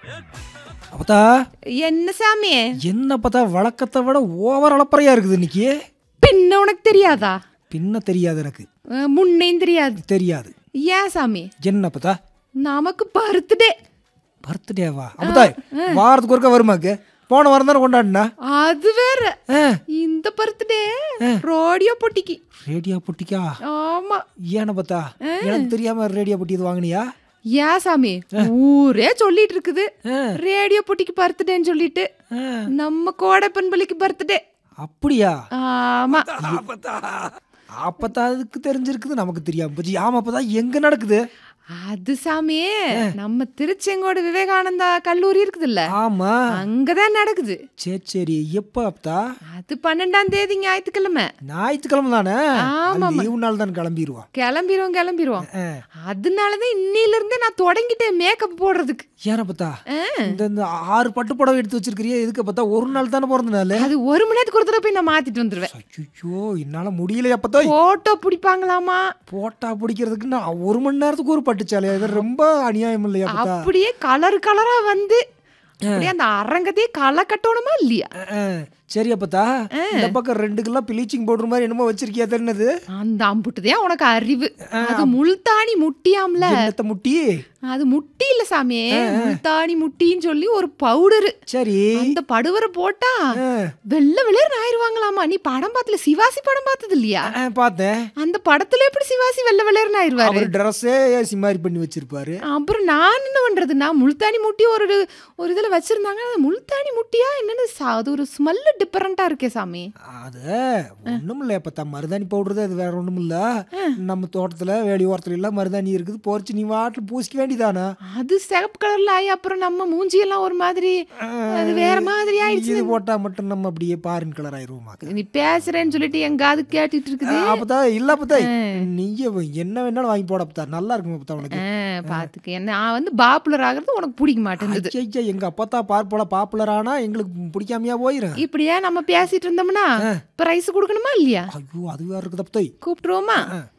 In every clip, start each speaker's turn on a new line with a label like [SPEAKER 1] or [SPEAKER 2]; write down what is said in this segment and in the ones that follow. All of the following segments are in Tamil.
[SPEAKER 1] அப்பத்தா
[SPEAKER 2] என்ன சாமி
[SPEAKER 1] என்ன பார்த்தா வழக்கத்தை விட ஓவர் அளப்பறையா இருக்குது இன்னைக்கு
[SPEAKER 2] பின்ன உனக்கு தெரியாதா
[SPEAKER 1] பின்ன தெரியாது எனக்கு
[SPEAKER 2] அஹ், முன்னையும் தெரியாது
[SPEAKER 1] தெரியாது
[SPEAKER 2] ஏன் சாமி
[SPEAKER 1] என்ன பார்த்தா
[SPEAKER 2] நமக்கு பர்த்டே
[SPEAKER 1] பர்த்டேவா அப்பதா வாரத்துக்கு ஒருக்கா வருமாக்கு போன வாரம் தானே கொண்டாடினா
[SPEAKER 2] அது வேற இந்த பர்த்டே ரோடியோ பொட்டிக்கு
[SPEAKER 1] ரேடியோ பொட்டிக்கா
[SPEAKER 2] ஆமா
[SPEAKER 1] ஏன பார்த்தா எனக்கு தெரியாம ரேடியோ பொட்டி இது வாங்கினியா
[SPEAKER 2] ஏன் சாமி ஊரே சொல்லிட்டு இருக்குது
[SPEAKER 1] ஆ.
[SPEAKER 2] ரேடியோ பொட்டிக்கு பர்த்டேன்னு சொல்லிட்டு
[SPEAKER 1] ஆ,
[SPEAKER 2] நம்ம கோடை பண்பலிக்கு பர்த்டே
[SPEAKER 1] அப்படியா
[SPEAKER 2] ஆமா
[SPEAKER 1] அப்பத்தா அப்பத்தா அதுக்கு தெரிஞ்சிருக்குது நமக்கு தெரியாம போச்சு ஆமா அப்பதா எங்க நடக்குது
[SPEAKER 2] அது சாமி நம்ம திருச்செங்கோடு விவேகானந்தா கல்லூரி இருக்குதுல்ல
[SPEAKER 1] ஆமா
[SPEAKER 2] அங்கதான் நடக்குது
[SPEAKER 1] சரி சரி எப்ப அப்பதா
[SPEAKER 2] அது பன்னெண்டாம் தேதி ஞாயிற்றுக்கிழமை
[SPEAKER 1] ஞாயிற்றுக்கிழமை தானே
[SPEAKER 2] ஆமா,
[SPEAKER 1] லீவு நாள் தான் கிளம்பிடுவான்
[SPEAKER 2] கிளம்பிடுவோம் கிளம்பிடுவோம் அதனாலதான் இன்னில இருந்தே நான் தொடங்கிட்டேன் மேக்கப் போடுறதுக்கு
[SPEAKER 1] ஏன பார்த்தா இந்த இந்த ஆறு பட்டு புடவை எடுத்து வச்சிருக்கிறியே எதுக்கு பார்த்தா ஒரு நாள் தானே பிறந்த நாள்
[SPEAKER 2] அது ஒரு மணி நேரத்துக்கு ஒரு தடவை போய் நான் மாத்திட்டு வந்துருவேன்
[SPEAKER 1] ஐயோ என்னால முடியல அப்பத்தா
[SPEAKER 2] போட்டோ பிடிப்பாங்களாமா
[SPEAKER 1] போட்டா பிடிக்கிறதுக்கு நான் ஒரு மணி நேரத்துக்கு ஒரு பட்டுச்சாலையா இது ரொம்ப அநியாயம் இல்லையா பார்த்தா
[SPEAKER 2] அப்படியே கலர் கலரா வந்து அப்படியே அந்த அரங்கத்தையே களை கட்டணுமா இல்லையா
[SPEAKER 1] சரி அப்பத்தா இந்த பக்கம் ரெண்டு கிலோ ப்ளீச்சிங் பவுடர் மாதிரி என்னமோ வச்சிருக்கியா தெரினது
[SPEAKER 2] அந்த அம்புட்டுதான் உனக்கு அறிவு அது முல்தானி முட்டியாம்ல
[SPEAKER 1] என்னத்த முட்டி
[SPEAKER 2] அது முட்டி இல்ல சாமி முல்தானி முட்டின்னு சொல்லி ஒரு பவுடரு
[SPEAKER 1] சரி
[SPEAKER 2] அந்த படுவரை போட்டா
[SPEAKER 1] ஆ,
[SPEAKER 2] வெள்ளை வெளியேறு ஆயிருவாங்களாமா நீ படம் பார்த்தல சிவாசி படம் பார்த்தது இல்லையா
[SPEAKER 1] ஆ, பார்த்தேன்
[SPEAKER 2] அந்த படத்துல எப்படி சிவாசி வெள்ளை வெளியேறு ஆயிருவாரு
[SPEAKER 1] அவர் ட்ரெஸ்ஸே ஏசி மாதிரி பண்ணி வச்சிருப்பாரு
[SPEAKER 2] அப்புறம் நான் என்ன பண்றது நான் முல்தானி முட்டி ஒரு ஒரு இதுல வச்சிருந்தாங்க அது முல்தானி முட்டியா என்னன்னு ச- அது ஒரு ஸ்மெல்லு டிஃபரெண்டா இருக்கே சாமி
[SPEAKER 1] அது ஒண்ணும் இல்ல இப்ப தான் மருதாணி பவுடர் தான் அது வேற ஒண்ணும் இல்ல நம்ம தோட்டத்துல வேலி ஓரத்துல எல்லாம் மருதாணி இருக்குது போர்ச்சு நீ வாட்டில் பூசிக்க வேண்டியதானே
[SPEAKER 2] அது சிகப்பு கலர்ல ஆகி அப்புறம் நம்ம மூஞ்சி எல்லாம் ஒரு மாதிரி அது வேற மாதிரி ஆயிடுச்சு
[SPEAKER 1] இது போட்டா மட்டும் நம்ம அப்படியே பாரின் கலர் ஆயிருவோமா
[SPEAKER 2] நீ பேசுறேன்னு சொல்லிட்டு எங்க அது கேட்டுட்டு இருக்குது
[SPEAKER 1] அப்பதான் இல்ல அப்பதா நீயே என்ன வேணாலும் வாங்கி போட அப்பதா நல்லா இருக்கும் அப்பதா உனக்கு
[SPEAKER 2] ஆ, பாத்துக்க என்ன நான் வந்து பாப்புலர் ஆகிறது உனக்கு பிடிக்க மாட்டேங்குது
[SPEAKER 1] ஐயா எங்க அப்பத்தா பார்ப்போல பாப்புலர் ஆனா எங்களுக்கு பிடிக்காமையா போயிரும்
[SPEAKER 2] இப்படியே நம்ம பேசிட்டு இருந்தோம்னா பிரைஸ் கொடுக்கணுமா இல்லையா
[SPEAKER 1] ஐயோ அது வேற இருக்குது அப்பதாய்
[SPEAKER 2] கூப்பிட்டுருவோமா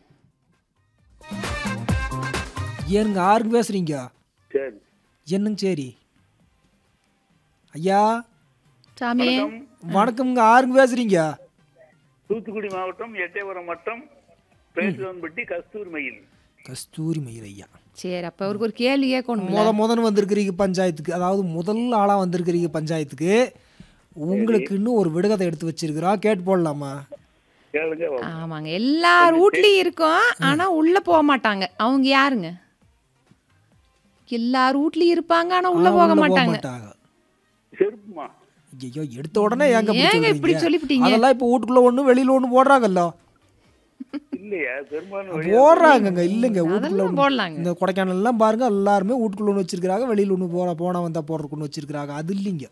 [SPEAKER 1] ஏனுங்க ஆறுங்க பேசுறீங்க
[SPEAKER 3] சரி
[SPEAKER 1] என்னங்க சரி ஐயா
[SPEAKER 2] சாமி
[SPEAKER 1] வணக்கம்ங்க ஆறுங்க பேசுறீங்க
[SPEAKER 3] தூத்துக்குடி மாவட்டம் எட்டயபுரம் வட்டம் பேசுவன்பட்டி கஸ்தூர் மயில்
[SPEAKER 1] கஸ்தூரி மயில் ஐயா
[SPEAKER 2] சரி அப்ப அவருக்கு ஒரு கேள்வி கேட்கணும்
[SPEAKER 1] முத முதன்னு வந்திருக்கிறீங்க பஞ்சாயத்துக்கு அதாவது முதல் ஆளாக வந்திருக்கிறீங்க பஞ்சாயத்துக்கு உங்களுக்குன்னு ஒரு விடுகதை எடுத்து வச்சிருக்கிறோம் கேட்டு போடலாமா
[SPEAKER 3] கேளுங்க
[SPEAKER 2] ஆமாங்க எல்லா ரூட்லயும் இருக்கும் ஆனா உள்ள போக மாட்டாங்க அவங்க யாருங்க எல்லா ரூட்லயும் இருப்பாங்க ஆனா உள்ள
[SPEAKER 1] ஆனா
[SPEAKER 2] போக
[SPEAKER 1] உள்ள
[SPEAKER 2] மாட்டாங்க
[SPEAKER 3] செருப்புமா
[SPEAKER 1] ஐயோ எடுத்த உடனே ஏங்க அப்படி
[SPEAKER 2] ஏங்க இப்படி
[SPEAKER 1] சொல்றீங்க?
[SPEAKER 2] சொல்லிவிட்டீங்க?
[SPEAKER 1] அதெல்லாம் இப்போ வீட்டுக்குள்ள ஒண்ணு வெளியில ஒண்ணு போடுறாங்கல்ல
[SPEAKER 3] இல்லையா பெரும்பாலும்
[SPEAKER 1] போடுறாங்கங்க இல்லைங்க வீட்டுக்குள்ள
[SPEAKER 2] அதெல்லாம்
[SPEAKER 1] ஒண்ணு.
[SPEAKER 2] போடலாங்க
[SPEAKER 1] இந்த கொடைக்கானல் எல்லாம் பாருங்க எல்லாருமே வீட்டுக்குள்ள ஒன்று வச்சிருக்காங்க வெளியில ஒன்று போனா போனா வந்தா போடுறதுக்கு ஒன்று வச்சிருக்காங்க அது இல்லைங்க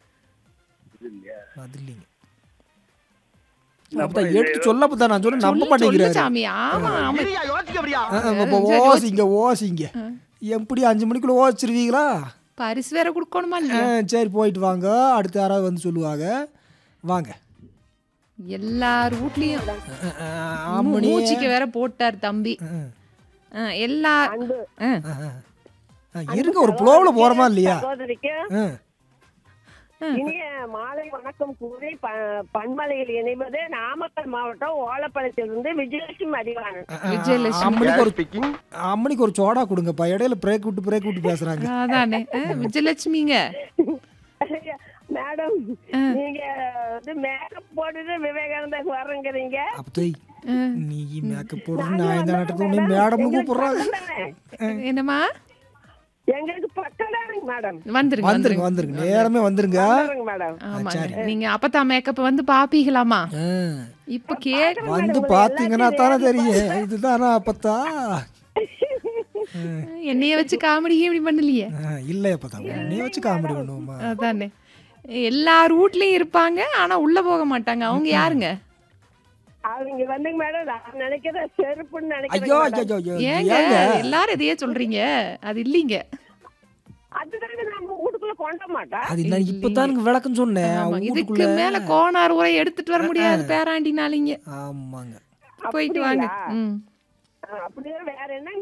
[SPEAKER 1] அது இல்லைங்க அப்பதான் எடுத்து சொல்லப்பதான் நான் சொல்ல நம்ப
[SPEAKER 2] சொல்லு
[SPEAKER 1] மாட்டேங்கிறாரு
[SPEAKER 2] சாமி ஆமா ஆமா
[SPEAKER 1] ஆ, ஆ, இப்ப ஓசிங்க ஓசிங்க எப்படி அஞ்சு மணிக்குள்ள ஓசிச்சிருவீங்களா
[SPEAKER 2] பரிசு வேற கொடுக்கணுமா
[SPEAKER 1] ஆ,
[SPEAKER 2] இல்லையா
[SPEAKER 1] சரி போயிட்டு வாங்க அடுத்து யாராவது வந்து சொல்லுவாங்க வாங்க
[SPEAKER 2] எல்லா ரூட்லயும்
[SPEAKER 1] ஆ, ஆ, ஆமணி
[SPEAKER 2] மூச்சிக்கு வேற போட்டார் தம்பி
[SPEAKER 1] ஆ,
[SPEAKER 2] ஆ, எல்லா ஆ.
[SPEAKER 1] ஆ, ஆ. ஆ, இருங்க ஒரு புலோவில் போறோமா இல்லையா
[SPEAKER 4] சகோதரிக்கு
[SPEAKER 1] ஆ,
[SPEAKER 4] இனிய மாலை வணக்கம் கூறி ப- பண்பலையில் இணைவது நாமக்கல் மாவட்டம் ஓலப்பாளையத்திலிருந்து விஜயலட்சுமி அதிகாரன்
[SPEAKER 2] விஜயலட்சுமி
[SPEAKER 1] அம்மனிக்கு ஒரு அம்மனிக்கு ஒரு சோடா கொடுங்கப்பா இடையில பிரேக் விட்டு பிரேக் விட்டு பேசுறாங்க
[SPEAKER 2] அதானே ஆ, விஜயலட்சுமிங்க
[SPEAKER 4] மேடம் நீங்க வந்து மேக்கப் போட்டுட்டு விவேகானந்தாக்கு வர்றேங்கிறீங்க
[SPEAKER 1] அப்பதை நீ மேக்கப் போடுற நான் இந்த நாட்டுக்கு உன்னை மேடம்னு கூப்பிடுறாங்க
[SPEAKER 2] என்னம்மா
[SPEAKER 4] எங்களுக்கு பக்கம் தானுங்க மேடம்
[SPEAKER 2] வந்துருங்க
[SPEAKER 1] வந்துருங்க வந்துருங்க நேரமே வந்துருங்க
[SPEAKER 4] வந்துருங்க மேடம்
[SPEAKER 2] ஆமாங்க நீங்க அப்பத்தா மேக்கப் வந்து பாப்பீங்களாமா
[SPEAKER 1] ஆ,
[SPEAKER 2] இப்ப கே
[SPEAKER 1] வந்து பாத்தீங்கன்னா தானே தெரியும் இதுதானா அப்பத்தா
[SPEAKER 2] என்னைய வச்சு காமெடி இப்படி பண்ணலையே
[SPEAKER 1] ஆ, இல்லை அப்பதா உன்னைய வச்சு காமெடி பண்ணுவோமா
[SPEAKER 2] அதானே எல்லா ரூட்லயும் இருப்பாங்க ஆனா உள்ள போக மாட்டாங்க அவங்க யாருங்க
[SPEAKER 4] அவங்க வந்துங்க மேடம் நான் நினைக்கிறேன் செருப்புன்னு
[SPEAKER 1] ஐயோ
[SPEAKER 4] நினைக்கிறேன்
[SPEAKER 1] ஐயோ ஐயோ
[SPEAKER 2] ஏங்க
[SPEAKER 1] ஏங்க
[SPEAKER 2] எல்லாரும் இதையே சொல்றீங்க அது இல்லைங்க
[SPEAKER 4] அதுதானே நம்ம வீட்டுக்குள்ள கொண்ட மாட்டா
[SPEAKER 1] அது நான் இப்பதானுங்க விளக்கம் சொன்னேன்
[SPEAKER 2] ஆமா, இதுக்கு
[SPEAKER 1] வீட்டுக்குள்ள
[SPEAKER 2] மேல கோனார் உரை எடுத்துட்டு வர முடியாது பேராண்டினாலிங்க
[SPEAKER 1] ஆமாங்க
[SPEAKER 2] போயிட்டு வாங்க ம்
[SPEAKER 4] அப்படியே வேற என்ன